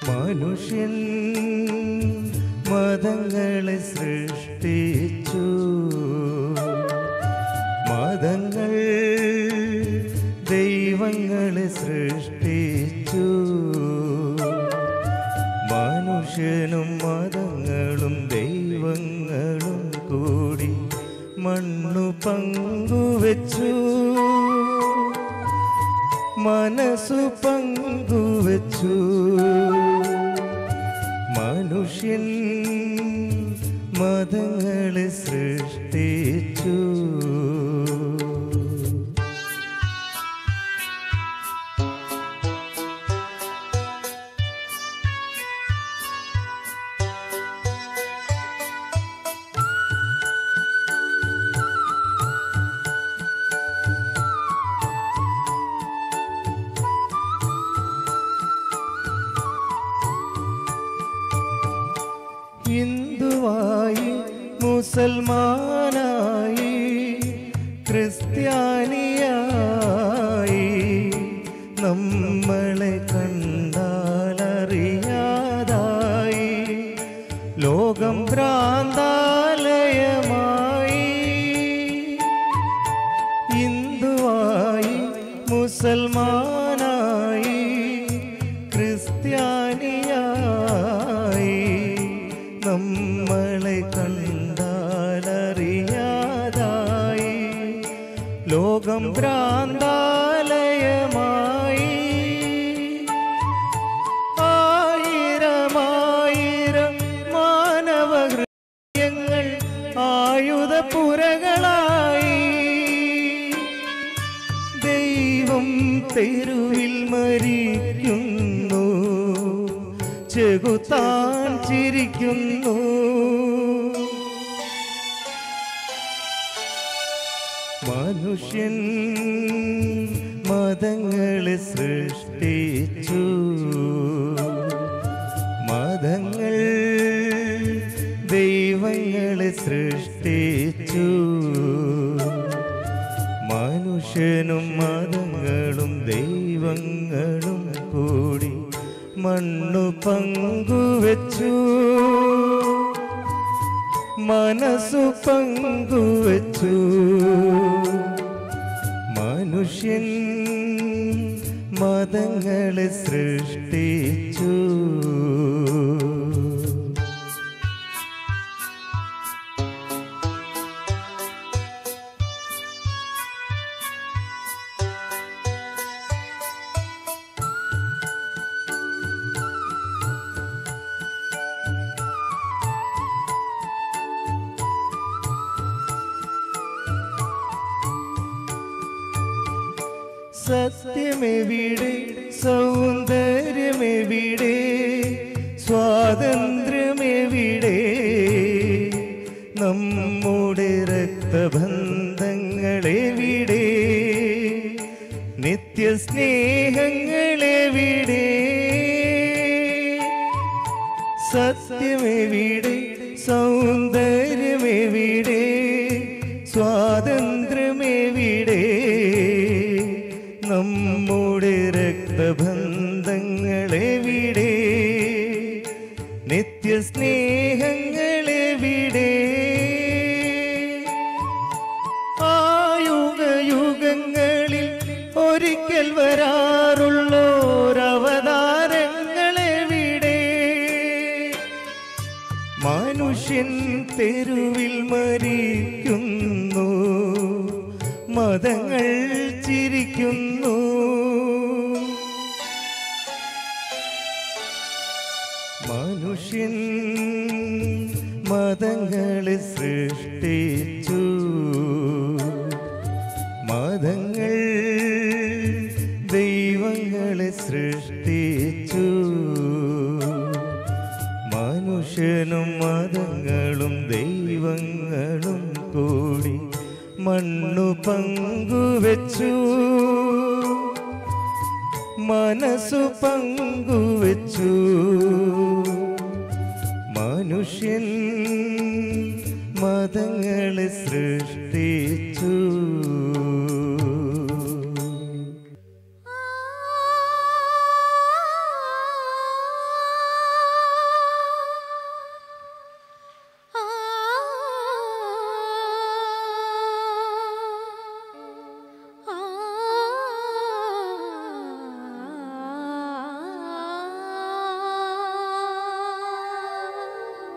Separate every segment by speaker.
Speaker 1: മനുഷ്യൻ മതങ്ങളെ സൃഷ്ടിച്ചു മതങ്ങൾ ദൈവങ്ങളെ സൃഷ്ടിച്ചു മനുഷ്യനും മതങ്ങളും ദൈവങ്ങളും കൂടി മണ്ണു പങ്കുവച്ചു മനസ്സു പങ്കുവച്ചു മനുഷ്യൻ മതങ്ങളെ സൃഷ്ടിച്ചു ഹിന്ദുവായി മുസൽമാനായി ക്രിസ്ത്യാനിയായി നമ്മളെ കണ്ടാലറിയാതായി ലോകം ഭ്രാന്താലയമായി ഹിന്ദുവായി മുസൽമാനായി ക്രിസ്ത്യാനിയായി നമ്മളെ കണ്ടാലറിയാതായി ലോകം ഭ്രാന്താലയമായി ആയിരമായിരം മാനവ ഹൃദയങ്ങൾ ആയുധപുരകളായി ദൈവം തെരുവിൽ മരിക്കുന്നു ചെകുത്താൻ ചിരിക്കുന്നു മനുഷ്യൻ മതങ്ങളെ സൃഷ്ടിച്ചു മതങ്ങൾ ദൈവങ്ങളെ സൃഷ്ടിച്ചു മനുഷ്യനും മതങ്ങളും ദൈവങ്ങളും കൂടി മണ്ണു പങ്കുവച്ചു മനസ്സു പങ്കുവച്ചു മനുഷ്യൻ മതങ്ങളെ സൃഷ്ടിച്ചു സത്യമെവിടെ സൗന്ദര്യമെവിടെ സ്വാതന്ത്ര്യമെവിടെ നമ്മുടെ രക്തബന്ധങ്ങളെവിടെ നിത്യസ്നേഹങ്ങളെവിടെ സത്യമെവിടെ സൗന്ദര്യമെവിടെ സ്വാതന്ത്ര്യമെവിടെ നമ്മുടെ രക്തബന്ധങ്ങളെവിടെ നിത്യസ്നേഹങ്ങളെവിടെ ആയുഗയുഗങ്ങളിൽ ഒരിക്കൽ വരാറുള്ളോരവതാരങ്ങളെവിടെ മനുഷ്യൻ തെരുവിൽ മരിക്കുന്നു മതങ്ങൾ ചിരിക്കുന്നു മനുഷ്യൻ മതങ്ങളെ സൃഷ്ടിച്ചു മതങ്ങൾ ദൈവങ്ങളെ സൃഷ്ടിച്ചു മനുഷ്യനും മതങ്ങളും ദൈവങ്ങളും കൂടി മണ്ണു പങ്കുവച്ചു മനസ്സു പങ്കുവച്ചു മനുഷ്യൻ മതങ്ങളെ സൃഷ്ടിച്ചു
Speaker 2: ആ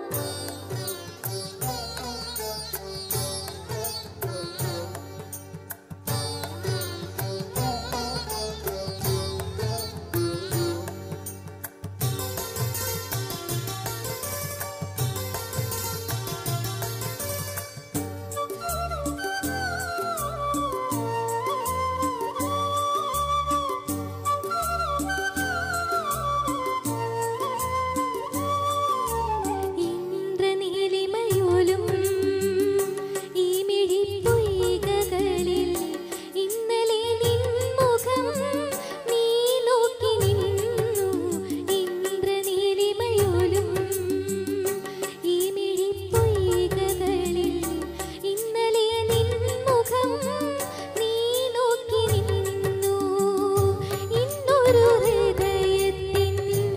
Speaker 2: ഇന്ദ്രനീലിമയോലും ഈ മിഴിപ്പൊയ്കകളിൽ ഇന്നലെ നിൻ മുഖം നീ നോക്കി നിന്നു ഇന്ദ്രനീലിമയോലും ഈ മിഴിപ്പൊയ്കകളിൽ ഇന്നലെ നിൻ മുഖം നീ നോക്കി നിന്നു ഇന്നൊരു ഹൃദയത്തിൻ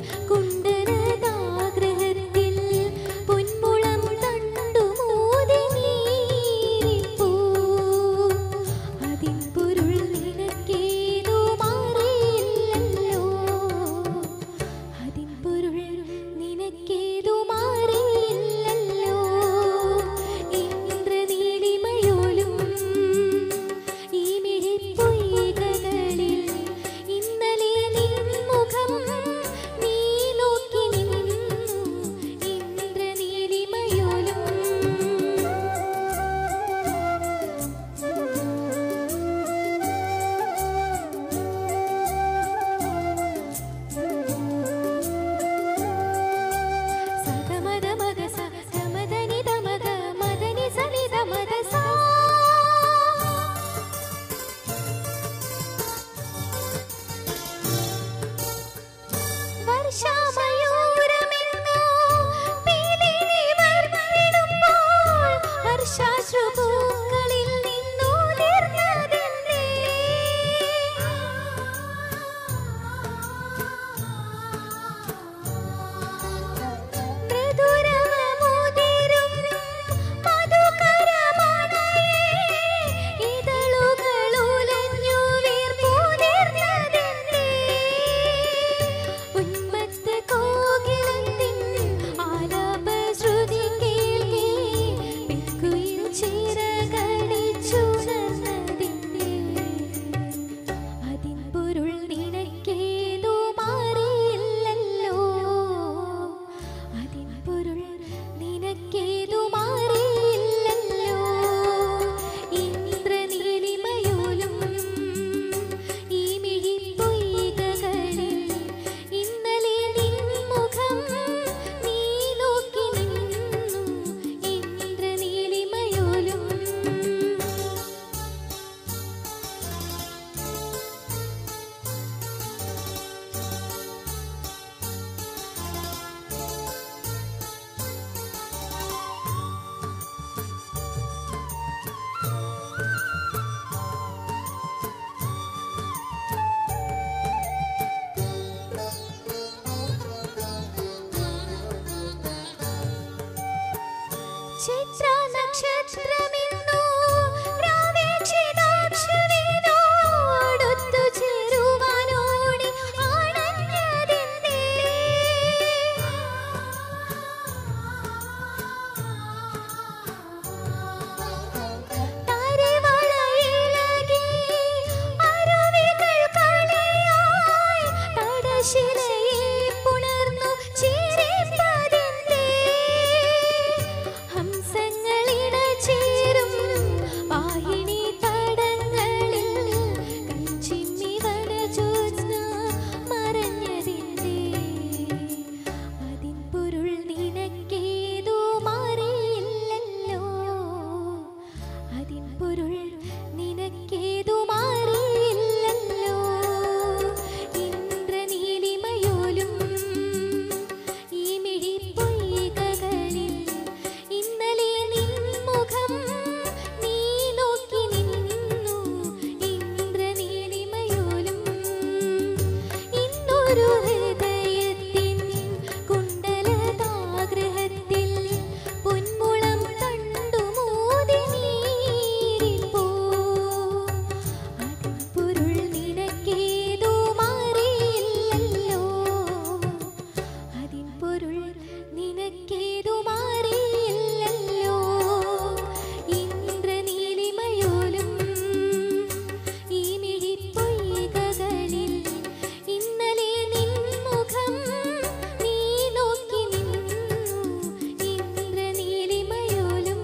Speaker 2: കുണ്ടരതാഗ്രഹത്തിൽ പൊന്മുളം തണ്ടുമൂതി നീരിപ്പൂ അതിൻ പൊരുൾ നിനക്കേതോ മാറിയില്ലല്ലോ അതിൻ പൊരുൾ നിനക്കേതോ മാറിയില്ലല്ലോ ഇന്ദ്രനീലിമയോലും ഈ മിഴിപ്പൊയ്കകളിൽ ഇന്നലെ നിൻ മുഖം നീ നോക്കി നിന്നു ഇന്ദ്രനീലിമയോലും സഗമദ മഗ സ സമദനി ദമഗ മദനി സനി ദമദ സാ വർഷാമയൂരമെങ്ങോ പീലിനിവർന്നിടുമ്പോൾ ഹർഷാശ്രുപൂക്കളിൽ നിന്നുതിർന്നതെന്തേ? മൃദുരവമുതിരും മധുകരമണയേ ഇതളുകളുലഞ്ഞു വീർപ്പുതിർന്നതെന്തേ? ഉന്മത്ത കോകിലത്തിൻ ആലാപശ്രുതി കേൾക്കെ പെൺകുയിൽ ചിറകടിച്ചുണർന്നതെന്തേ? അതിൻ പൊരുൾ നിനക്കേതോ മാറിയില്ലല്ലോ അതിൻ പൊരുൾ നിനക്കേതോ മാറിയില്ലല്ലോ ഇന്ദ്രനീലിമയോലും ഈ മിഴിപ്പൊയ്കകളിൽ ഇന്നലെ നിൻ മുഖം നീ നോക്കി നിന്നു ഇന്ദ്രനീലിമയോലും ചിത്ര നക്ഷത്രമിന്നു രാവേക്ഷിതാക്ഷരീനോടൊത്തു ചേരുവാനോടി ആണഞ്ഞതെന്തേ? താരവളയിളകി അരുവികൾ കളിയായി തടശിലയെ പുണർന്നു ചിരിപ്പതെന്തേ? ഹംസങ്ങളിട ചേർന്നു നിനക്കേതു മാറിയില്ലല്ലോ ഇന്ദ്രനീലിമയോലും ഈ മിഴിപ്പൊയ്കകളിൽ ഇന്നലെ നിൻ മുഖം നീ നോക്കി നിന്നു ഇന്ദ്രനീലിമയോലും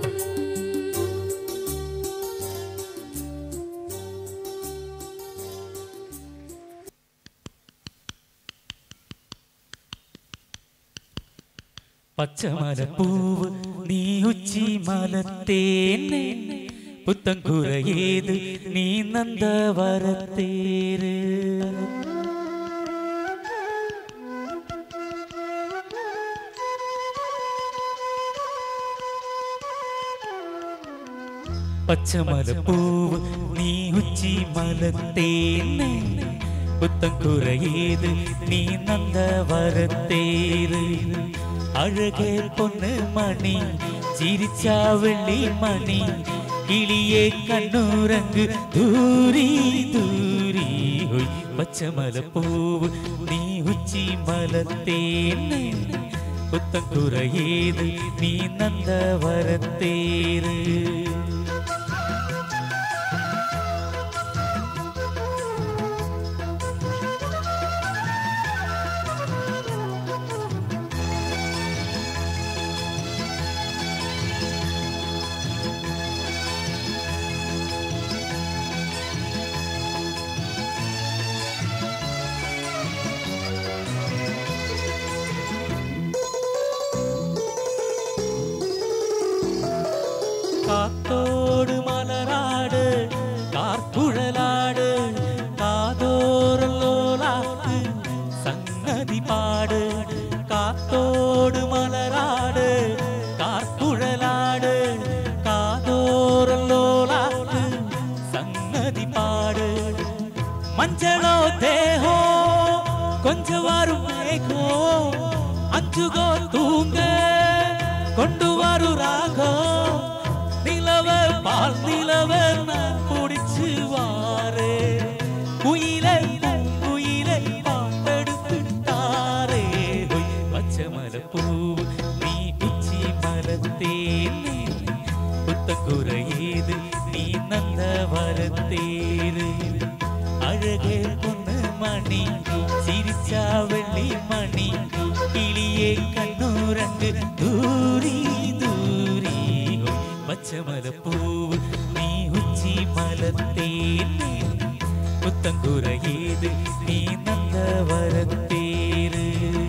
Speaker 3: പച്ചമലപ്പൂവ് നീ ഉച്ചി മലത്തേനെ പുത്തൻകുറയേത് നീ നന്ദവരത്തേര് പച്ചമലപ്പൂവ് നീ ഉച്ചി മലത്തേനെ പുത്തൻകുറയേത് നീ നന്ദവരത്തേര് അഴകേ പൊന്ന് മണി ചിരിച്ച വെള്ളി മണി കിളിയെ കണ്ണൂരങ്ക് ദൂരി ദൂരി ഹൊയ് പച്ചമലപ്പൂവ് നീ ഉച്ചി മലത്തേനെ പുത്തൻകുറയേത് നീ നന്ദവരത്തേര് കാത്തോട് മലരാട് കാർക്കുഴലാട് കാതോറലോലാക്ക് സംഗതി പാട് കാത്തോട് മലരാട് കാർക്കുഴലാട് കാതോറലോലാക്ക് സംഗതി പാട് മഞ്ചളോ ദേഹോ കൊഞ്ചവാരു മേഘോ അഞ്ചുകോ തൂങ്ക കൊണ്ടുവാരു രാഘോ நிலவ பால் நிலவ நான் பிடிச்சு வாரே குயிலை குயிலை பாட்டெடுத்து தாரே ஹொய், பச்சை மலப்பூ நீ உச்சி மலத்தேனே புத்தக்குறையீது நீ நந்த வரத்தேரு அழகே பொண்ணு மணி சிரிச்சா வெள்ளி மணி കിളിയെ കണ്ണൂരങ്ക് ദൂരി ദൂരി പച്ചമലപ്പൂവ് നീ ഉച്ചി മലത്തേന് പുത്തൻകുറയേത് നീ നന്ദവരത്തേര്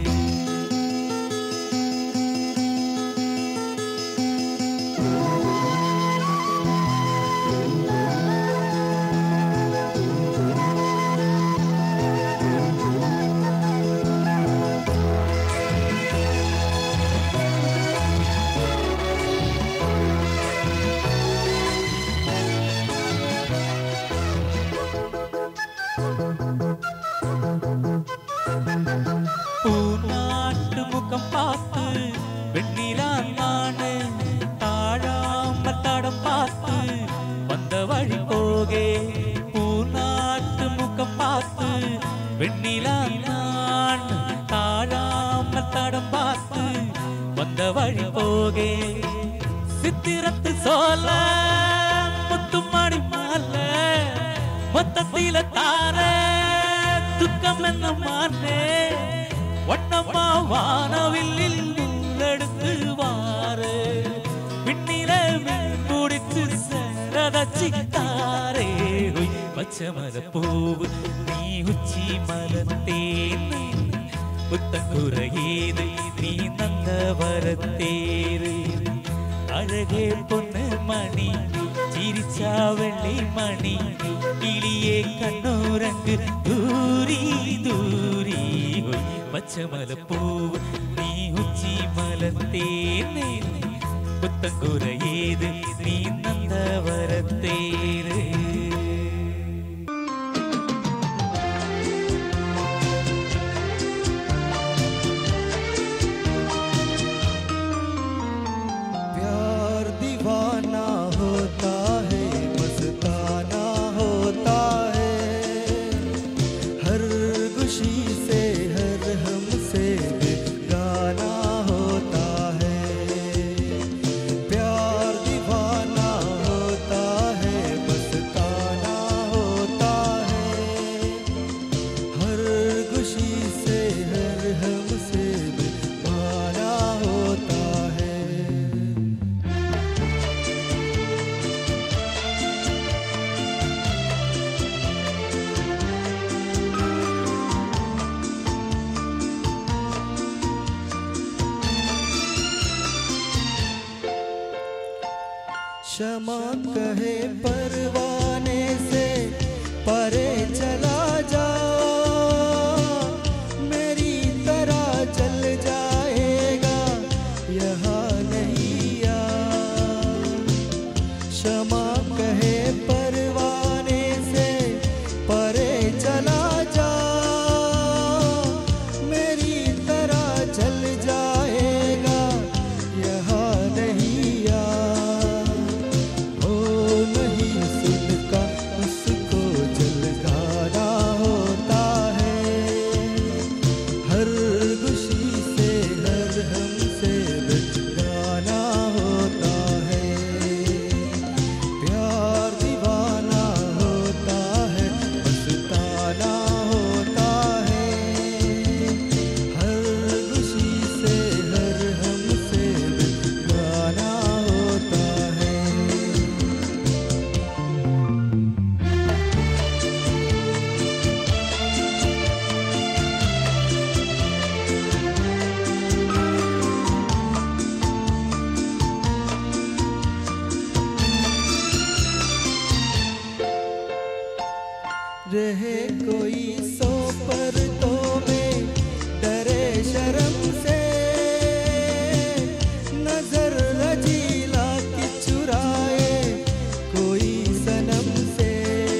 Speaker 3: പൂനാട്ടു മുഖം പാത്ത് വെണ്ണിലാണ് താഴാമ്പൽ തടം പാത്ത് വന്ന വഴി പോകെ പൂനാട്ടു മുഖം പാത്ത് വെണ്ണിലാണ് താഴാമ്പൽ തടം പാത്ത് വന്ന വഴി പോകെ സിത്തിരത്ത് സോല മുത്തുമാടി മാല മൊത്തത്തിലെ താര ദുഃഖമെന്ന മാറേ വണ്ണമ്മ വാനവില്ലിൽ നിന്നെടുത്ത് വാറ് പിന്നിലെ പിടിച്ച് സരതച്ചിത്താരേ ഹൊയ് പച്ചമലപ്പൂവ് നീ ഉച്ചി മലത്തേന്ന് പുത്തക്കുറയേത് നീ നന്ദവരത്തേര് അഴകേ പൊന്ന് മണി ചിരിച്ച വെള്ളി മണി കിളിയെ കണ്ണൂരങ്ക് ദൂരി ദൂരി ഹൊയ് പച്ചമലപ്പൂവ് നീ ഉച്ചി മലത്തേനെ പുത്തൻകുറയേത് നീ നന്ദവരത്തേര്
Speaker 1: प्यार दीवाना होता है मस्ताना होता है हर खुशी से हर हम से गाना होता क्षमा कहे परवाने से परे चला जा मेरी तरह जल जाएगा यहाँ नहीं आ क्षमा कहे परवाने से परे चला जा मेरी तरह जल जाएगा यहाँ नहीं आ ओ नहीं सुनका उसको जलगाना होता है हर खुशी से हर हम से बचगाना होता है प्यार दीवाना होता है मस्ताना होता है हर खुशी से हर हम से बचगाना होता है रहे कोई सौ पर तो में डरे शर्म से नजर रजीला की चुराए कोई सनम से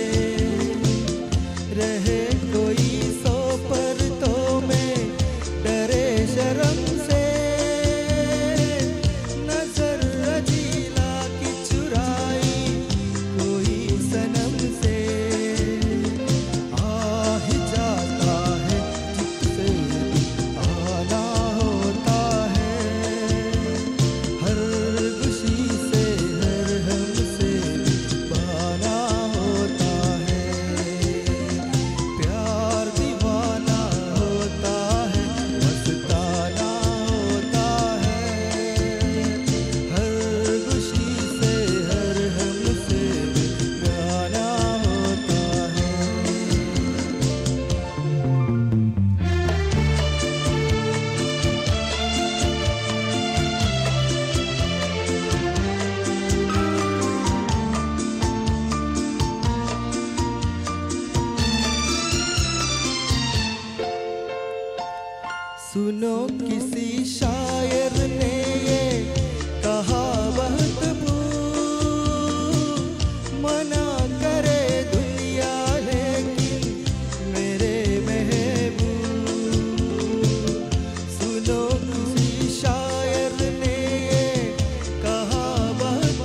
Speaker 1: रहे कोई सौ पर तो में डरे शर्म से नजर रजीला की चुराई कोई सनम से आ ही जाता है जिससे आना होता है हर खुशी से हर हम से बहाना होता है प्यार दीवाना होता है मस्ताना होता है हर खुशी से हर हम से बहाना होता है सुनो किसी शायर ने ये कहा बहुत भूल मना करे दुनिया लेकिन मेरे महबूब सुनो किसी शायर ने ये कहा बहुत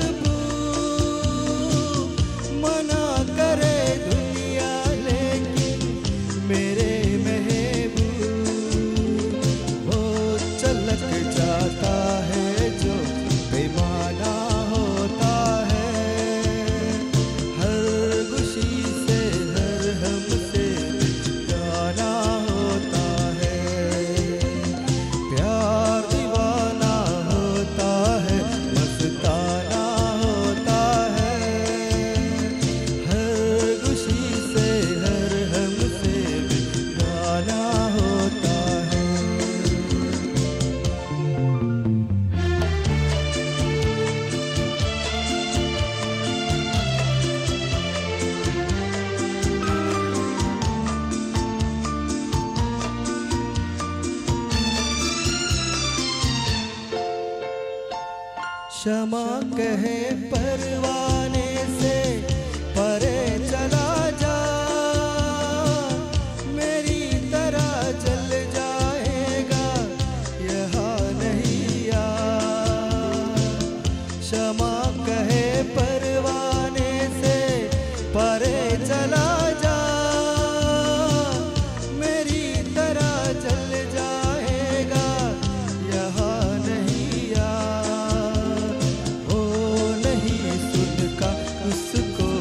Speaker 1: भूल मना करे दुनिया लेकिन मेरे महबूब वो चलक जाता है जो बेमाना होता है हर खुशी से हर हम से गाना होता है प्यार दीवाना होता है मस्ताना होता है हर खुशी से हर हम से गाना होता है क्षमा कहे परवाने से परे चला जा मेरी तरह जल जाएगा यहाँ नहीं आ क्षमा कहे परवाने से परे चला जा मेरी तरह जल जाएगा यहाँ नहीं आ ओ नहीं सुनका उसको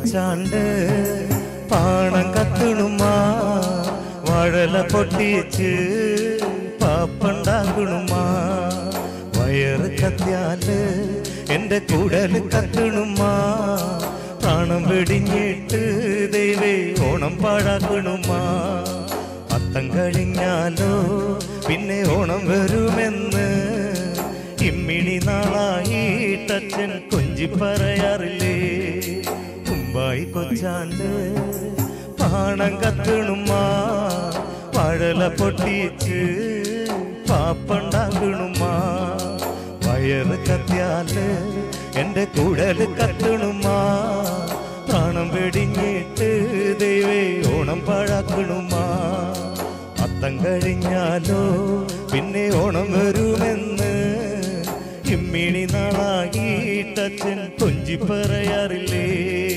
Speaker 1: കൊച്ചാണ്ട് പാണം കത്തണുമാ വഴല പൊട്ടിച്ച് പാപ്പണ്ടാക്കണുമാ വയറ് കത്തിയാല് എന്റെ കൂടല് കത്തണുമാ പ്രാണം വെടിഞ്ഞിട്ട് ദൈവേ ഓണം പാഴാക്കണുമാ അത്തം കഴിഞ്ഞാലോ പിന്നെ ഓണം വരുമെന്ന് ഇമ്മിണി നാളായിട്ടച്ഛൻ കൊഞ്ചി പറയാറില്ലേ മുമ്പായി കൊച്ചാണ്ട് പാണം കത്തണുമാ വഴല പൊട്ടിച്ച് പാപ്പണ്ടാക്കണുമാ വയറ് കത്തിയാല് എന്റെ കൂടല് കത്തണുമാ പ്രാണം വെടിഞ്ഞിട്ട് ദൈവേ ഓണം പാഴാക്കണുമാ അത്തം കഴിഞ്ഞാലോ പിന്നെ ഓണം വരുമെന്ന് ഇമ്മിണി നാളായിട്ടച്ഛൻ കൊഞ്ചി പറയാറില്ലേ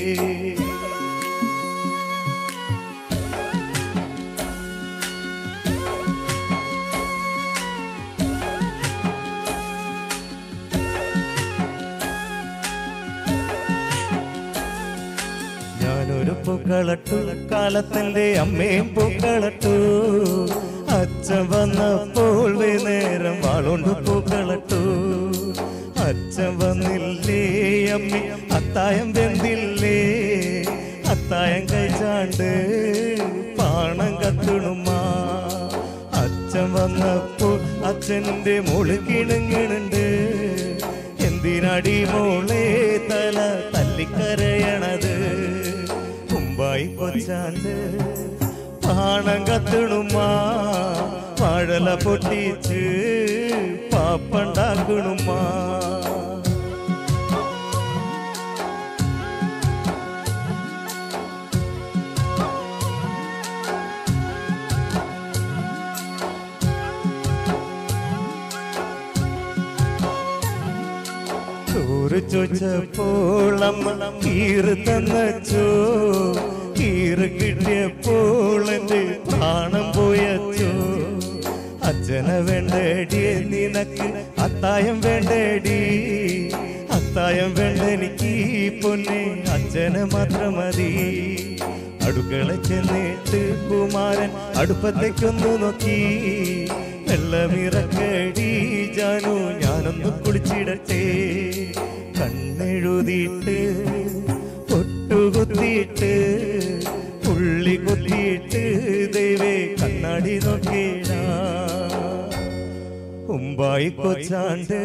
Speaker 1: ഞാനൊരു പൂക്കളട്ടു കാലത്തിന്റെ അമ്മയും പൂക്കളട്ടു അച്ഛൻ വന്നപ്പോൾ നേരം വാളുണ്ട് പൂക്കളട്ടു അച്ഛൻ വന്നില്ലേ അമ്മി അത്തായം വെന്തില്ലേ അത്തായം കഴിച്ചാണ്ട് പാണം കത്തുണുമാ അച്ഛൻ വന്നപ്പോൾ അച്ഛൻ്റെ മോള് കിണുങ്ങിണുണ്ട് എന്തിനടി മോളെ തല തല്ലിക്കരയണത് മുമ്പായി കൊച്ചാണ്ട് പാണം കത്തണുമാ വാഴല പൊട്ടിച്ച് പാപ്പണ്ടാക്കണുമാ ചോറ് ചോദിച്ചപ്പോൾ അമ്മ കീറ് തന്നച്ചോ കീറ് കിട്ടിയപ്പോൾ എന്റെ പ്രാണം പോയച്ചോ അച്ഛനെ വേണ്ടടി നിനക്ക് അത്തായം വേണ്ടടി അത്തായം വേണ്ട എനിക്ക് ഈ പൊന്നെ അച്ഛനെ മാത്രം മതി അടുക്കള ചെന്നിട്ട് കുമാരൻ അടുപ്പത്തേക്കൊന്നു നോക്കി വെള്ളമിറക്കടി ജാനു ഞാനൊന്ന് കുളിച്ചിടട്ടെ കണ്ണെഴുതിയിട്ട് പൊട്ടുകുത്തിയിട്ട് പുള്ളി കുത്തിയിട്ട് ദൈവേ കണ്ണാടി നോക്കിയിട ഉമ്പായി കൊച്ചാണ്ട്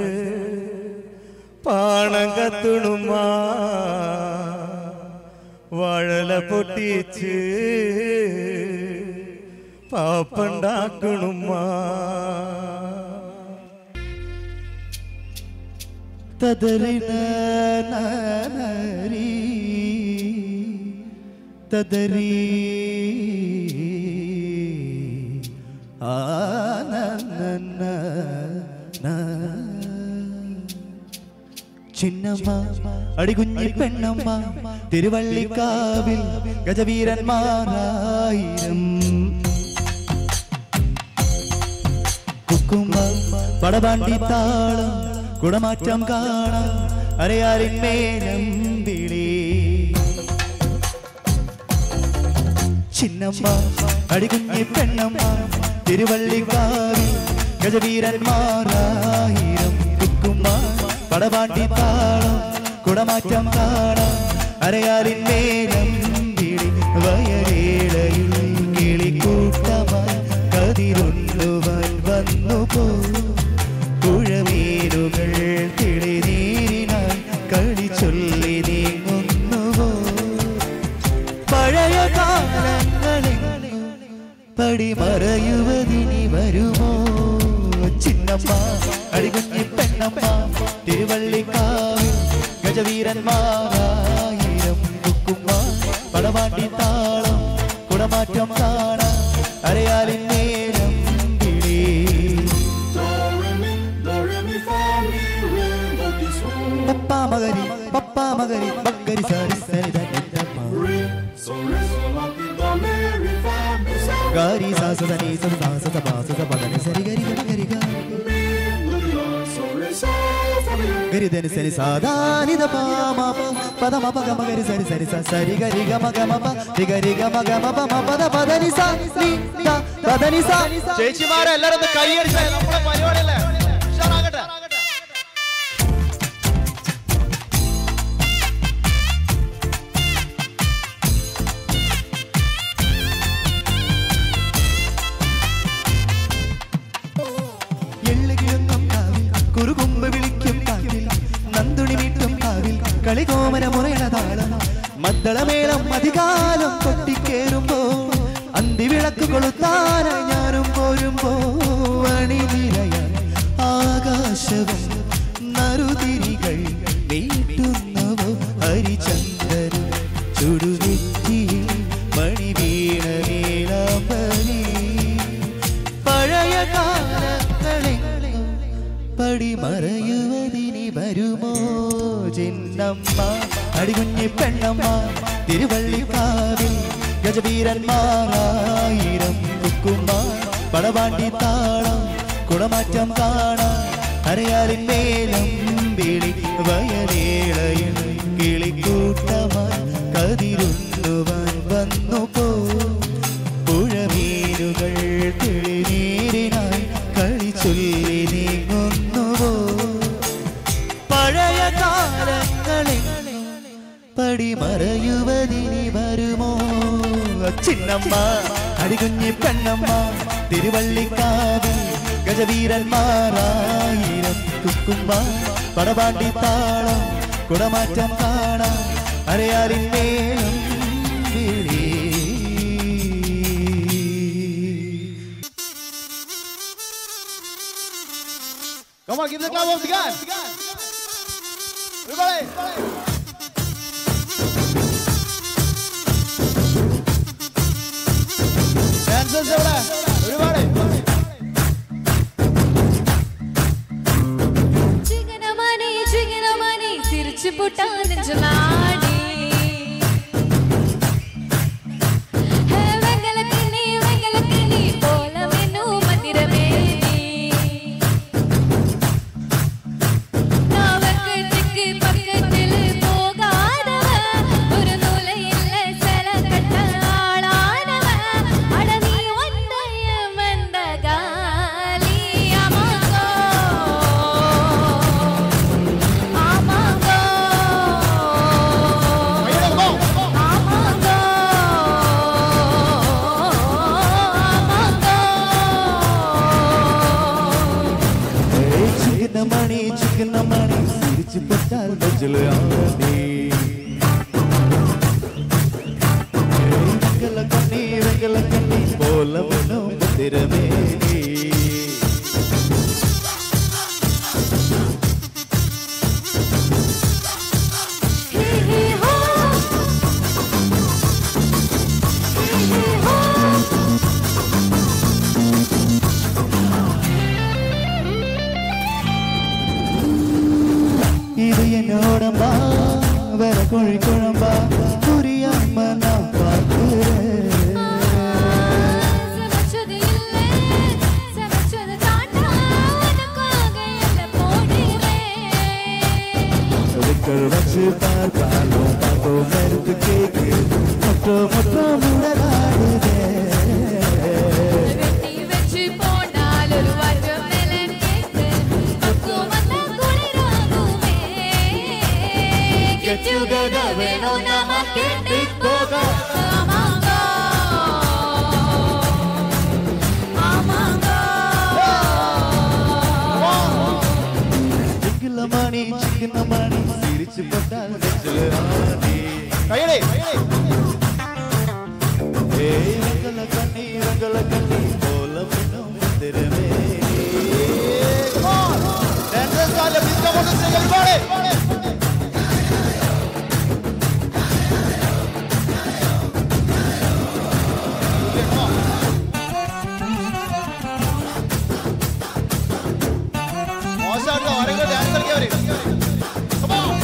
Speaker 1: പാണം കത്തുണുമാ വാഴല പൊട്ടിച്ച് പാപ്പണ്ടാക്കണുമാ തദറിന നാനരി തദരി ആനന്ദ ചിന്നമ്മ അടികുഞ്ഞി പെണ്ണമ്മ തിരുവള്ളിക്കാവിൽ ഗജവീരന്മാരായിരം കുക്കുമ്പ പടപാണ്ടി താളം കുടമാറ്റം കാണാം അരയാലിൻ മേലം വിളി ചിന്നമ്മ അടികുഞ്ഞി പെണ്ണമ്മ തിരുവള്ളിക്കാവിൽ ഗജവീരന്മാരായിരം കുക്കുമ്മ പടപാണ്ടി താളം കുടമാറ്റം കാണാം അരയാലിൻ മേലം വിളി വയലേളയിൽ കിളിക്കൂട്ടമായി കതിരുണ്ടുവാൻ വന്നു പോ പുഴമീനുകൾ തിളിനീരിനായി കളി ചൊല്ലി നീങ്ങുന്നുവോ പഴയ കാലങ്ങളിൽ പടിമറയുവതിനി വരുമോ ചിന്നമ്മ അടികുഞ്ഞി പെണ്ണമ്മ തിരുവള്ളിക്കാവിൽ ഗജവീരന്മാരായിരം കുക്കുമ്മ പടമാട്ടി താളം കുടമാറ്റം കാണാൻ അരയാലിൻ നേരം വിളി പപ്പാ മകരി പപ്പാ മകരി ബക്കരി സാരി സരി ധന്യമ്മ ഗാരി സാസ ധനി സ സാസ സ പാസ സ പദനി സരി ഗരി ഗരി ഗരി ഗ ഗരി ധനി സരി സാധാനി ധ പാ മ പ పద మప గమ గరి సరి సరి స సరి గరి గమ గమ ప రి గరి గమ గమ ప మ పద పద ని స ని ద పద ని స
Speaker 4: ചേച്ചിമാരെ എല്ലാരും ഒന്ന് കൈയടിച്ചേ നമ്മളെ പരിപാടിയല്ലേ ഉഷാറാകട്ടെ
Speaker 1: എള്ളുകിഴങ്ങും കാവിൽ കുറുകുമ്പ് വിളിക്കും കാവിൽ നന്ദുണി വീട്ടും കാവിൽ കളികോമന മുറയണ താളം മദ്ദളമേളം അധികാലം കൊട്ടിക്കേറുമ്പോ അന്തിവിളക്ക് കൊളുത്താന ഞാനും പോരുമ്പോ അണിനിരയാൻ ആകാശവും നറുതിരികൾ നീട്ടുന്നവോ ഹരിചന്ദ്രനും ചുടുവെറ്റിയിൽ മണി വീണ നീലാംബരി പഴയ കാലങ്ങളെങ്ങും പടിമറയുവതിനി വരുമോ ചിന്നമ്മ അടികുഞ്ഞി പെണ്ണമ്മ തിരുവള്ളിക്കാവിൽ ഗജവീരന്മാരായിരം കുക്കുമ്മ പടവാണ്ടി താളം കുടമാറ്റം കാണാം അരയാലിൻ മേലം വിളി വയലേളയിൽ കിളിക്കൂട്ടമായി കതിരുന്നുവാൻ വന്നു പോ പുഴമീനുകൾ തെളിനീരിനായി കളിച്ചൊല്ലി നീങ്ങുന്നുവോ പഴയ കാലങ്ങളിൽ പടിമറയുവതിനി വരുമോ ചിന്നമ്മ അടികുഞ്ഞി പെണ്ണമ്മ തിരുവള്ളിക്കാവിൽ ഗജവീരന്മാരായിരം കുക്കുമ്മ പടപാണ്ടി താളം കുടമാറ്റം കാണാം അരയാലിൻ മേലും വിളി
Speaker 4: Come on, give the clap of the gun. Everybody. Dancers എവിടെ? Everybody.
Speaker 2: ചികനമണി ചികനമണി സിരിച്ചു പുട്ടാ നെഞ്ചുമാടി ഹേ വെങ്കലക്കിണി വെങ്കലക്കിണി പോലമെന്നു മന്ദിരമേനി നാവക്കട്ടിക്ക് പക്കത്തിൽ പോകാതവ ഒരു നൂലയില്ല ചില കട്ട ആളാനവ അട നീ വന്നയ മന്ദഗാലി അമകോ അമകോ
Speaker 4: കൈയ്യടി, come on.
Speaker 2: അമകോ അമകോ
Speaker 1: ചിക്കനമണി ചിക്കനമണി സിരിച്ചു പെട്ടാൽ നെഞ്ചില് ആടി വെങ്കല കണ്ണി വെങ്കല കണ്ണി പോലവനോ തിരമേനി
Speaker 2: ഹി ഹി ഹോ ഹി ഹി ഹോ
Speaker 1: ഇത് എന്നോടമ്പാ വര കോഴിക്കുഴമ്പാ പുരിയമ്മ നാം പാക്കുറേ
Speaker 2: സമച്ചത് ഇല്ലേ സമച്ചത് താണ്ടാ ഉനക്കാക എന്ന പോടിരേ
Speaker 1: ഒരിക്കൽ വച്ച് പാർക്കാലോ പാത്തോ മരുത്ത് കേക്ക് മുട്ടോ മുട്ടോ മുടലാടുതേ
Speaker 2: വെട്ടി വെച്ച് പോണ്ടാൽ ഒരു വറ്റം നിലൻ കേക്ക് പക്കുവന്ന കുളിരാകുമേ Get together വേണോ നമുക്ക് പോകാം അമാങ്കോ അമാങ്കോ
Speaker 1: ചിക്കിലമണി ചിക്കിനമണി സിരിച്ചു പെട്ടാൽ നെഞ്ചില് ആടി
Speaker 4: കൈയ്യടി.
Speaker 1: ഏയ് വെങ്കല കണ്ണി വെങ്കല കണ്ണി പോലവനോ തിരമേനി
Speaker 4: Come on. Dancers, please come on the stage, everybody. Come on. മോശമായിട്ടോ ആരെങ്കിലും ഡാൻസ് കളിക്കാവര് Come on.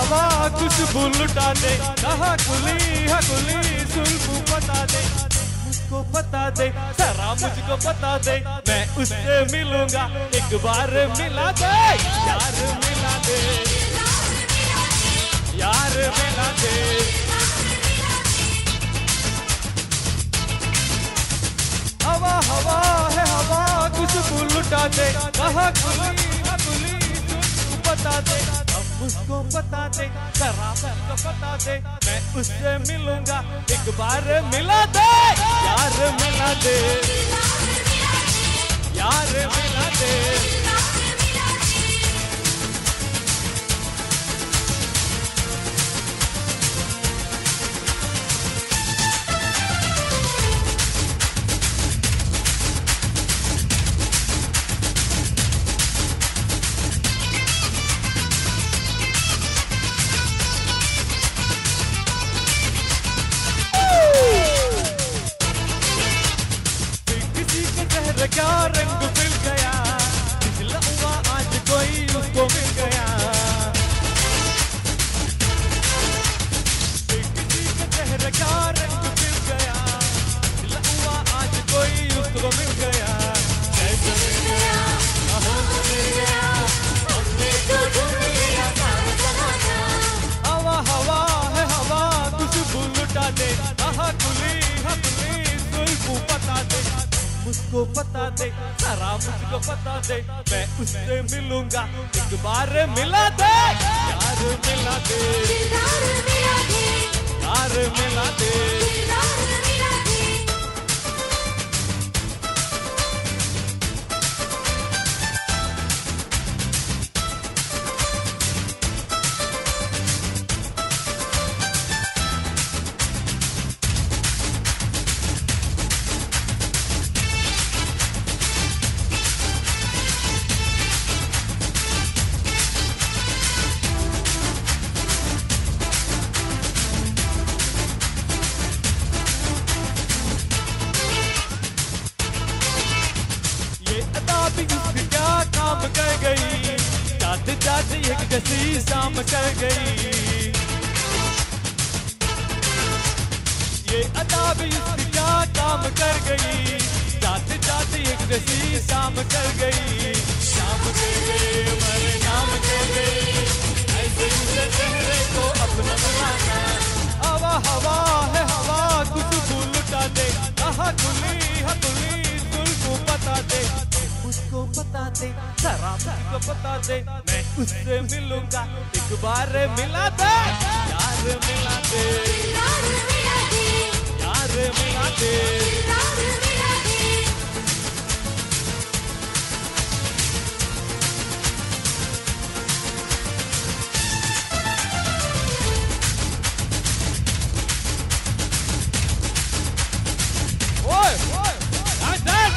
Speaker 5: हवा खुशबू लुटा दे कहा कुली है कुली सुल्फू बता दे मुझको बता दे जरा मुझको बता दे मैं उससे मिलूंगा एक बार मिला दे यार मिला दे यार मिला दे हवा हवा है हवा खुशबू लुटा दे कहा कुली है कुली सुल्फू बता दे अब मुझको बता दे जरा मुझको बता दे मैं उससे मिलूंगा एक बार मिला दे यार मिला दे यार मिला दे किसी के चेहरे क्या रंग मिल गया पिछला हुआ आज कोई उसको मिल गया किसी के चेहरे क्या रंग मिल गया पिछला हुआ आज कोई उसको मिल गया कैसे मिल गया कहाँ से मिल गया हमने तो ढूंढ लिया सारा जमाना हवा हवा है हवा खुशबू लुटा दे आहा कुली हकली सुल्फू बता दे मुझको बता दे जरा मुझको बता दे मैं उससे मिलूंगा एक बार मिला दे यार मिला दे यार मिला दे ये अदा भी उसकी क्या काम कर गई जाते जाते एक गसी शाम कर गई ये अदा भी उसकी क्या काम कर गई जाते जाते एक गसी शाम कर गई शाम कर गई मेरे नाम कर गई ऐसे उसे चेहरे को अपना बनाना हवा हवा है हवा खुशबू लुटा दे आहा कुली हकुली तुलको बता दे मुझको बता दे जरा मुझको बता दे मैं उससे मिलूंगा एक बार मिला दे यार मिला दे यार मिला दे ഓയ് ഡാൻ ഡാൻ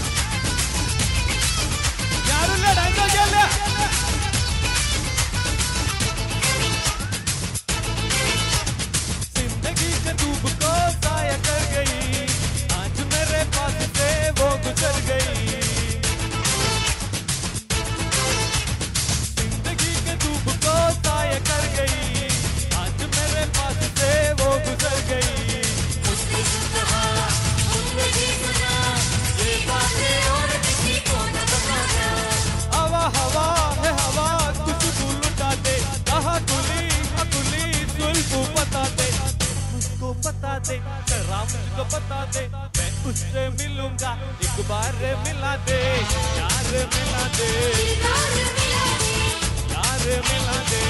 Speaker 5: ഞാനില്ല ഡാൻസ് കളിക്കാനില്ല जिंदगी के धूप को साया कर गई आज मेरे पास से वो गुजर गई जिंदगी के धूप को साया कर गई आज मेरे पास से वो गुजर गई मुझसे कहा मुझसे भी सुना ये बातें और किसी को न बताना हवा हवा है हवा खुशबू लुटा दे कहा कुली हकुली जुल्फू बता दे मुझको बता दे जरा मुझको बता दे मैं उससे मिलूंगा एक बार मिला दे यार मिला दे यार मिला दे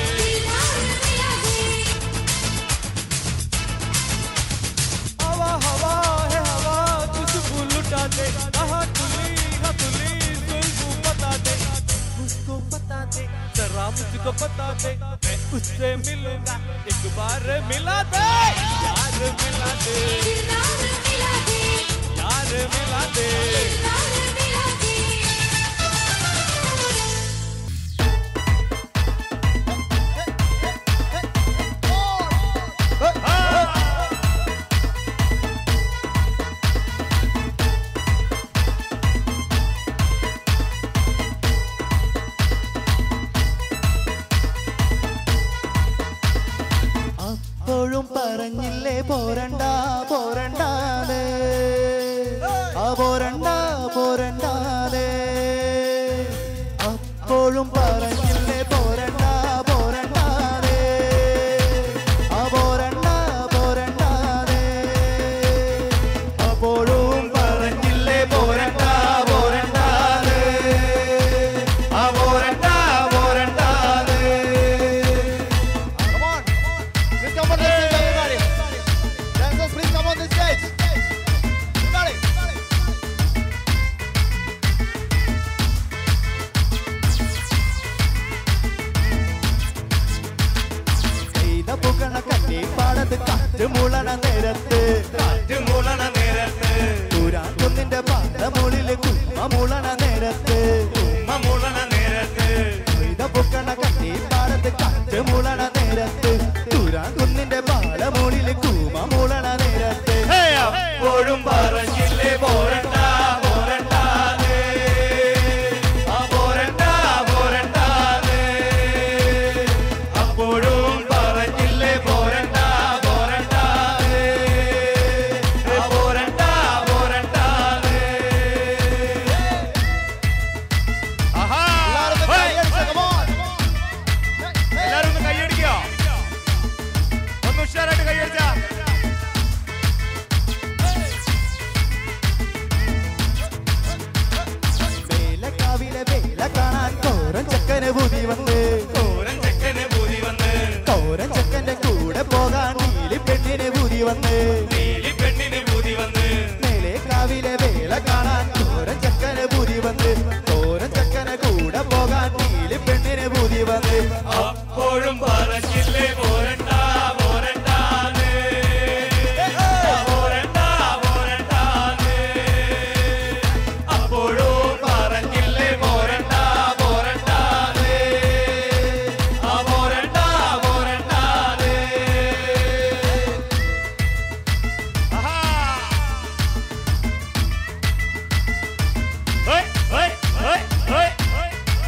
Speaker 5: हवा हवा है हवा खुशबू लुटा दे कहा कुली हकुली जुल्फू बता दे मुझको बता दे जरा मुझको बता दे मैं उससे मिलूंगा एक बार मिला दे यार मिला दे यार मिला दे
Speaker 1: അപ്പോഴും പറഞ്ഞില്ലേ പോരണ്ട പോരണ്ടാതെ ആ പോരണ്ട പോരണ്ടാതെ അപ്പോഴും പറഞ്ഞില്ലേ പോരണ്ട പോരണ്ടാതെ ആ പോരണ്ട പോരണ്ടാതെ അപ്പോഴും പറഞ്ഞില്ലേ പോരണ്ട പോരണ്ടാതെ ആ പോരണ്ട പോരണ്ടാതെ
Speaker 4: Come on. Please come on the stage, everybody. Dancers, please come on the stage. Everybody.
Speaker 1: ചെയ്ത പുകണ കട്ടി പാടത്ത് കാറ്റ് മുളണ നേരത്ത്
Speaker 5: കാറ്റ് മൂളണ നേരത്ത്
Speaker 1: കുരാൻ കുന്നിന്റെ പാടമുള്ളില് കുമ്മ മുളണ നേരത്ത്
Speaker 5: ഉമ്മ മൂളണ നേരത്ത്
Speaker 1: ചെയ്ത പുകണ കട്ടി പാടത്ത് കാറ്റ് മുളണ നേരത്ത് കുരാൻ കുന്നിന്റെ പാടമുള്ളില് കൂമ മുളണ നേരത്ത്
Speaker 5: ഹേ, അപ്പോഴും പറഞ്ഞില്ലേ പോരണ്ട പോരണ്ടാതെ ആ പോരണ്ട പോരണ്ടാതെ അപ്പോഴും പറഞ്ഞില്ലേ പോരണ്ട പോരണ്ടാതെ ആ പോരണ്ട പോരണ്ടാതെ ആഹാ
Speaker 4: എല്ലാവരും ഒന്ന് കൈയടിച്ച്, come on.
Speaker 5: എല്ലാരും ഒന്ന് കൈയടിക്കോ ഒന്ന് ഉഷാറായിട്ട് കൈയടിച്ചാ
Speaker 1: വേലക്കാവിലെ വേല കാണാൻ കോരൻ ചക്കന് ബുദ്ധി വന്ന്
Speaker 5: ഓരൻ ചെക്കന് പൂതി വന്ന്
Speaker 1: കോരൻ ചക്കന്റെ കൂടെ പോകാൻ നീലി പെണ്ണിന് ബുദ്ധി വന്ന്
Speaker 5: നീലി പെണ്ണിന് പൂതി വന്ന്
Speaker 1: മേലെ കാവിലെ വേല കാണാൻ കോരൻ ചക്കന് ബുദ്ധി വന്ന് കോരൻ ചക്കന് കൂടെ പോകാൻ നീലി പെണ്ണിന് ബുദ്ധി വന്ന്
Speaker 5: അപ്പോഴും പറഞ്ഞില്ലേ പോരണ്ട പോരണ്ടാന്ന് പോരണ്ട പോരണ്ടാന്ന് അപ്പോഴും പറഞ്ഞില്ലേ പോരണ്ട പോരണ്ടാന്ന് ആ പോരണ്ട പോരണ്ടാന്ന് ആഹാ ഹോയ് ഹോയ് ഹോയ് ഹോയ് ഹോയ്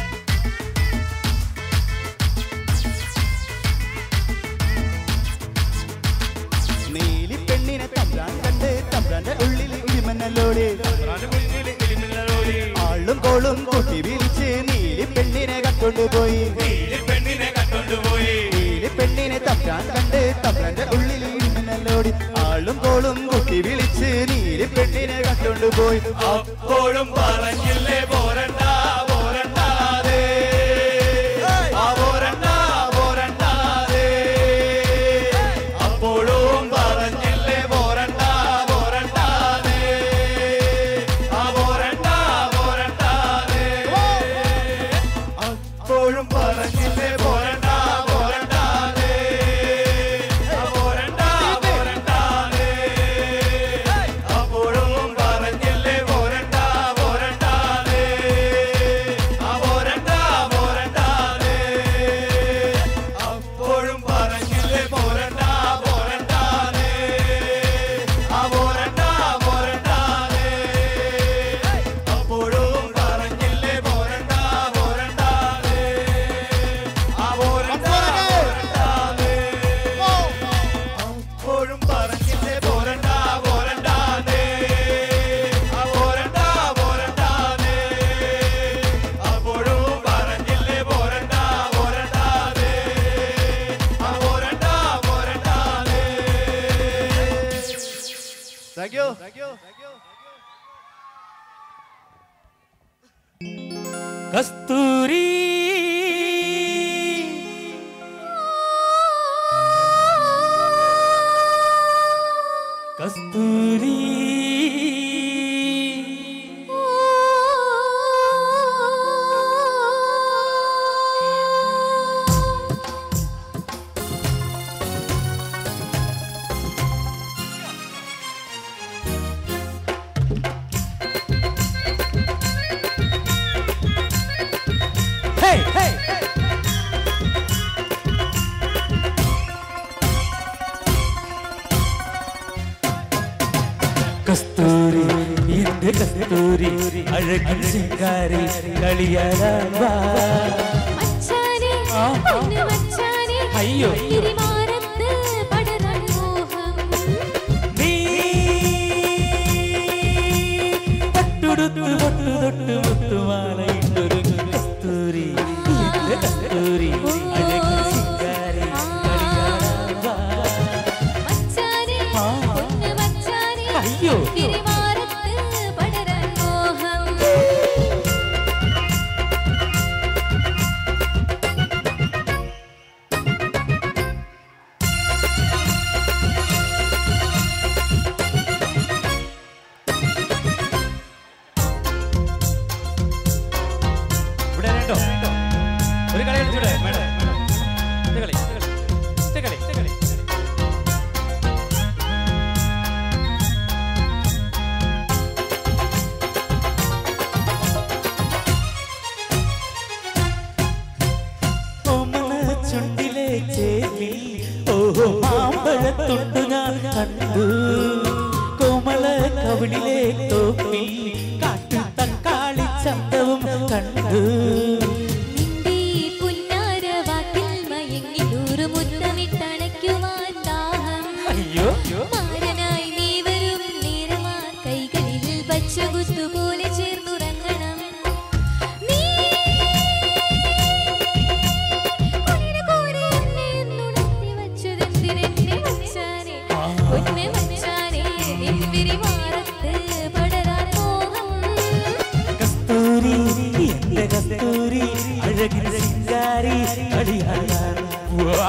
Speaker 1: നീലി പെണ്ണിനെ തമ്പ്രാൻ കണ്ട് തമ്പ്രാന്റെ ഉള്ളിൽ ഇടിമന്നലോടെ
Speaker 5: മുന്നിൽ എലിമിനലോടി
Speaker 1: ആളും കോളും കൂട്ടി വിളിച്ച് നീലി പെണ്ണിനെ കട്ടുകൊണ്ടുപോയി
Speaker 5: നീലി പെണ്ണിനെ കണ്ടോണ്ടുപോയി
Speaker 1: നീലി പെണ്ണിനെ തമ്പ്രാൻ കണ്ട് തമ്പ്രാന്റെ ഉള്ളിൽ ഇടിമന്നലോടി ആളും കോളും കൂട്ടി വിളിച്ച് നീലി പെണ്ണിനെ കട്ടുകൊണ്ടുപോയി
Speaker 5: അപ്പോഴും പറഞ്ഞില്ലേ പോരണ്ട പോരണ്ടാതെ ആ പോരണ്ട പോരണ്ടാതെ അപ്പോഴും പറഞ്ഞില്ലേ പോരണ്ട പോരണ്ടാതെ ആ പോരണ്ട പോരണ്ടാതെ അപ്പോഴും പറഞ്ഞില്ലേ പോരണ്ട പോരണ്ടാതെ ആ പോരണ്ട പോരണ്ടാതെ അപ്പോഴും പറഞ്ഞില്ലേ പോരണ്ട പോരണ്ടാതെ ആ പോരണ്ട പോരണ്ടാതെ അപ്പോഴും പറഞ്ഞില്ലേ പോരണ്ട പോരണ്ടാതെ ആ പോരണ്ട പോരണ്ടാതെ അപ്പോഴും പറഞ്ഞില്ലേ പോരണ്ട പോരണ്ടാതെ ആ പോരണ്ട പോരണ്ടാതെ അപ്പോഴും പറഞ്ഞില്ലേ പോരണ്ട പോരണ്ടാതെ ആ പോരണ്ട പോരണ്ടാതെ അപ്പോഴും പറഞ്ഞില്ലേ പോരണ്ട പോരണ്ടാതെ ആ പോരണ്ട പോരണ്ടാതെ
Speaker 4: Thank you. Thank you.
Speaker 3: Kasturi Kasturi Hey, hey, കസ്തൂരി എന്റെ കസ്തൂരി അഴകിൻ ശിങ്കാരി കളിയാടാൻ വാ
Speaker 2: മച്ചാനെ
Speaker 3: ആ.
Speaker 2: പൊന്നു മച്ചാനെ
Speaker 3: അയ്യോ.
Speaker 2: തിരിമാനത്ത് പടരാൻ
Speaker 3: ഇട്ടുകളി, ഇട്ടുകളി, ഇട്ടുകളി. ഓമന ചുണ്ടിലെ ചേലി ഓഹോ മാമ്പഴത്തുണ്ടു ഞാൻ കണ്ടു കോമള കവിളിലെ തോപ്പി കാട്ടു തക്കാളി ചന്തവും കണ്ടു
Speaker 2: നിന്റെ പുന്നാര വാക്കിൽ മയങ്ങി നൂറ് മുത്തമിട്ടണയ്ക്കുവാൻ ദാഹം
Speaker 3: അയ്യോ
Speaker 2: മാരനായി നീ വരും നേരമാ കൈകളിൽ പച്ച കുത്തുപോലെ ചേർന്നുറങ്ങണം നീ കുളിര് കോരി എന്നെ എന്നുണർത്തി വച്ചതെന്തിനെന്നെ മച്ചാനെ? പൊന്ന് മച്ചാനെ, നിൻവിരി മാറത്ത് പടരാൻ മോഹം
Speaker 3: കസ്തൂരി എന്റെ കസ്തൂരി അഴകിൻ സിംഗാരി കളിയാടാൻ വാ.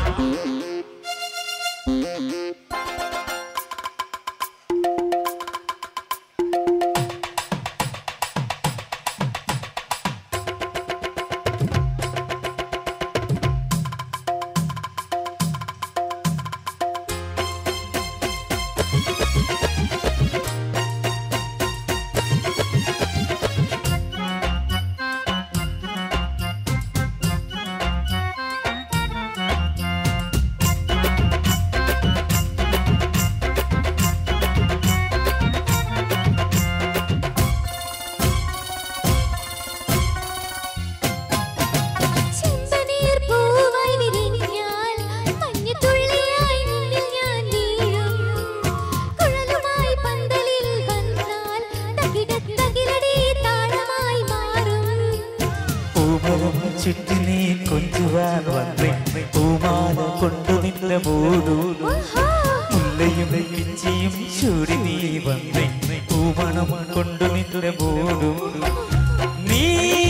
Speaker 2: ചെമ്പനീർ പൂവായി വിരിഞ്ഞാൽ മഞ്ഞുതുള്ളിയായി നിന്നിൽ ഞാൻ വീഴും. കുഴലുമായി പന്തലിൽ വന്നാൽ തകിടത്തകിലടി താളമായി മാറും.
Speaker 3: പൂമരം ചുറ്റി നീ കൊഞ്ചുവാൻ വന്നേ പൂമാല കൊണ്ടു നിന്റെ മൂടു
Speaker 2: ആഹാ.
Speaker 3: മുല്ലയും പിച്ചിയും ചൂടി നീ വന്നേ പൂമണം കൊണ്ടു നിന്റെ മൂടു നീ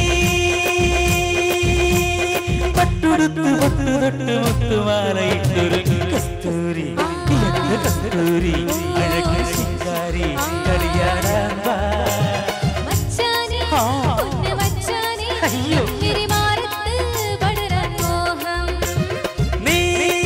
Speaker 3: പട്ടുടുത്ത് പട്ടുതൊട്ട് മുത്തുമാലയിട്ടൊരു കസ്തൂരി എന്റെ കസ്തൂരി അഴകി ശിങ്കാരി കളിയാടാൻ വാ
Speaker 2: മച്ചാനെ,
Speaker 3: ആ.
Speaker 2: പൊന്ന് മച്ചാനെ,
Speaker 3: അയ്യോ.
Speaker 2: നിൻവിരി മാറത്ത് പടരാൻ മോഹം
Speaker 3: നീ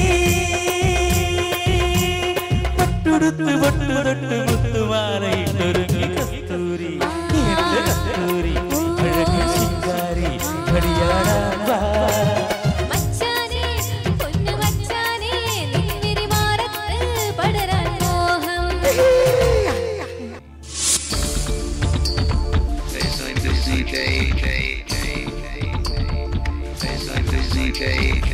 Speaker 3: പട്ടുടുത്ത് പട്ടുതൊട്ട് മുത്തുമാലയിട്ടൊരുങ്ങി കസ്തൂരി എന്റെ കസ്തൂരി അഴകി ശിങ്കാരി കളിയാടാൻ വാ
Speaker 2: മച്ചാനെ, പൊന്ന് മച്ചാനെ, നിൻവിരി മാറത്ത് പടരാൻ മോഹം
Speaker 6: Yes, I'm busy, J, J, J, J, J. Yes, I'm busy, J, J.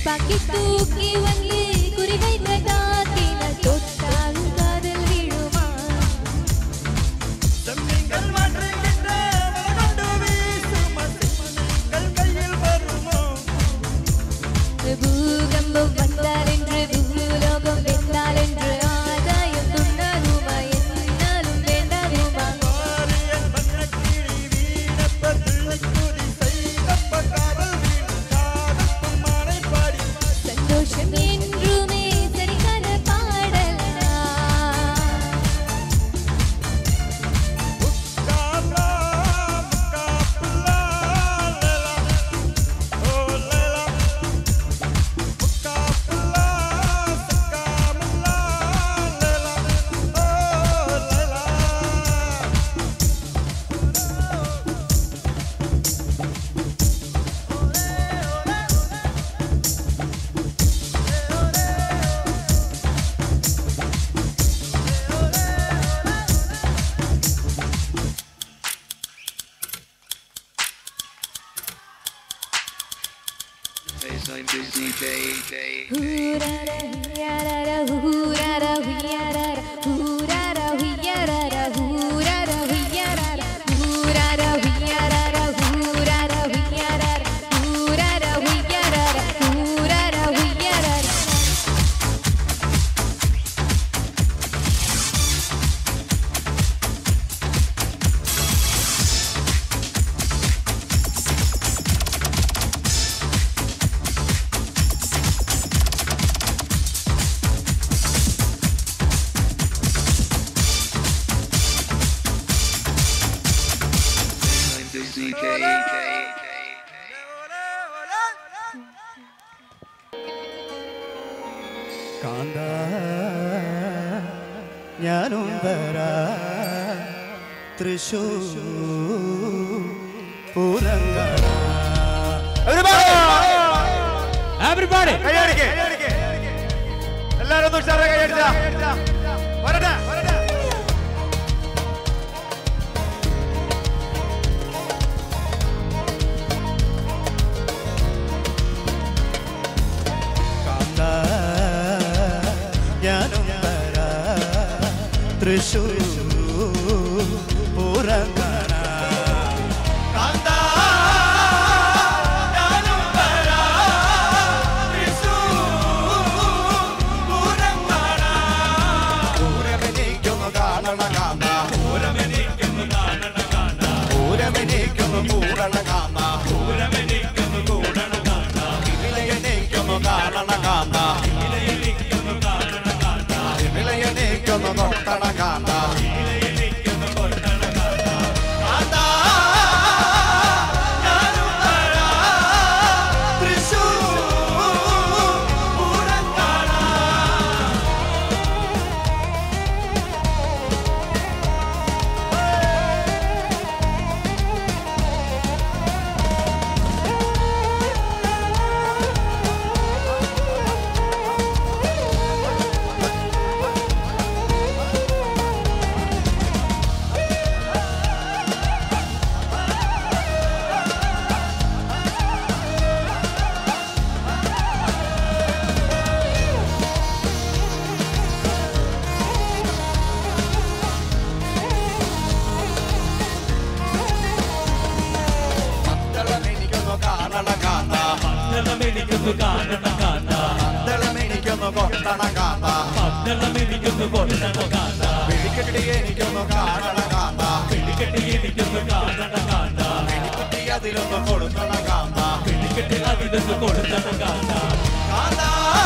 Speaker 2: துப்பாக்கி தூக்கி வந்து குறிவைத்த காத்தின தொட்டால் காதல் விழுமா
Speaker 5: செம்மீன்கள் மாற்றுகின்ற வலகொண்டு வீசும் அசிமங்கள் கையில் வருமோ
Speaker 2: பூகம்பம் வந்தால் என்று பூலோகம் வெந்தால் என்று ஆதாயம் துண்ணாகுமா என்னாலும் வேண்டாகுமா
Speaker 5: வாரியன் வண்ணக்கிளி வீணப்ப துள்ளிக்குடி செய்தப்ப காதல் வீண் காதல் மானை பாடி
Speaker 2: சந்தோஷம் என்றுமே சரிகான பாடலா
Speaker 5: காப்லா காப்லா லேலா ஓ லேலா காப்லா சகாமலா லேலா ஓ லேலா
Speaker 6: Baseline busy day, day, day.
Speaker 2: ஹூரர ஹியரர ஹூரர ஹியரர ஹூரர ஹியரர ஹூரர ஹியரர ஹூரர ஹியரர ஹூரர ஹியரர ஹூரர ஹியரர ஹூரர ஹியரர
Speaker 6: Baseline busy day, day, day, day.
Speaker 1: കാന്ത ഞാനും വരാ തൃശൂർ പൂരങ്ങണ
Speaker 3: Everybody!
Speaker 4: കൈയടിക്ക് എല്ലാരും ഒന്ന് ഉഷാറെ കൈയടിച്ചാ വരട്ടെ വരട്ടെ
Speaker 1: കാന്ത ഞാനും വരാ തൃശൂർ പൂരങ്ങണ കാന്ത ഞാനും വരാ തൃശൂർ പൂരങ്ങണ പൂരമെനിക്കൊന്ന് കാണണ കാന്ത പൂരമെനിക്കൊന്ന് കാണണ കാന്ത പൂരമെനിക്കൊന്ന് കൂടണ കാന്ത പൂരമെനിക്കൊന്ന് കൂടണ കാന്ത ഇവിളയെനിക്കൊന്ന് കാണണ കാന്ത ഇവിളയെനിക്കൊന്ന് കാണണ കാന്ത ഇവിളയെനിക്കൊന്ന് കൊട്ടണ കാന്ത ഇവിളയെനിക്കൊന്ന് കൊട്ടണ കാന്ത കാന്ത ഞാനും വരാം തൃശ്ശൂർ പൂരം കാണാൻ എനിക്കൊന്ന് കാണണ കാന്ത
Speaker 3: എനിക്കൊന്ന് കാണണം കാണ
Speaker 1: എനിക്കൊന്ന് കൊട്ടണ കാന്ത
Speaker 3: എനിക്കൊന്ന് കൊല്ലണം കാണ
Speaker 1: വെടിക്കെട്ടി എനിക്കൊന്ന് കാണണ കാന്ത
Speaker 3: വെടിക്കെട്ടി എനിക്കൊന്ന് കാണണം കാണ
Speaker 1: വെടിക്കുട്ടി അതിലൊന്ന് കൊടുക്കണ കാന്ത
Speaker 3: വെടിക്കെട്ടി അതിലൊന്ന് കൊടുക്കണം കാണ
Speaker 1: കാന്ത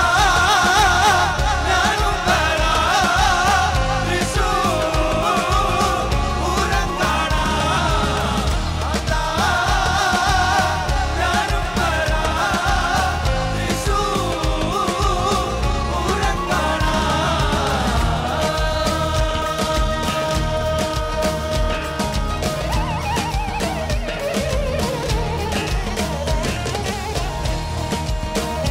Speaker 1: ഞാനും വരാം തൃശ്ശൂർ പൂരം കാണാൻ. കാന്ത ഞാനും വരാം തൃശ്ശൂർ പൂരം കാണാൻ.
Speaker 2: ും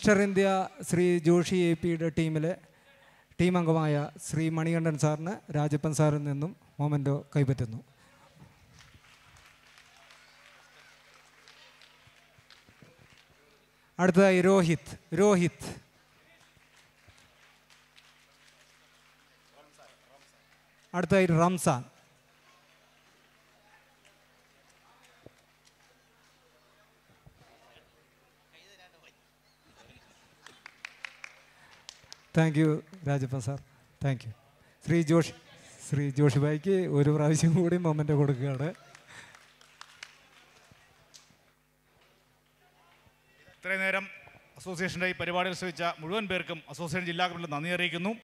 Speaker 7: mister India Shri Joshi A പിയുടെ ടീമിലെ ടീം അംഗമായ ശ്രീ മണികണ്ഠൻ സാറിന് രാജപ്പൻ സാറിൽ നിന്നും മൊമെൻറ്റോ കൈപ്പറ്റുന്നു അടുത്തതായി രോഹിത് രോഹിത് അടുത്തതായി Ramzan thank you Rajappan sir thank you Shri Joshi Shri Joshi ഭായിക്ക് ഒരു പ്രാവശ്യം കൂടി മൊമെൻ്റ് കൊടുക്കുകയാണ്
Speaker 8: ഇത്രയും നേരം അസോസിയേഷൻ്റെ ഈ പരിപാടിയിൽ ശ്രമിച്ച മുഴുവൻ പേർക്കും അസോസിയേഷൻ ജില്ലാ കമ്മിറ്റി നന്ദി അറിയിക്കുന്നു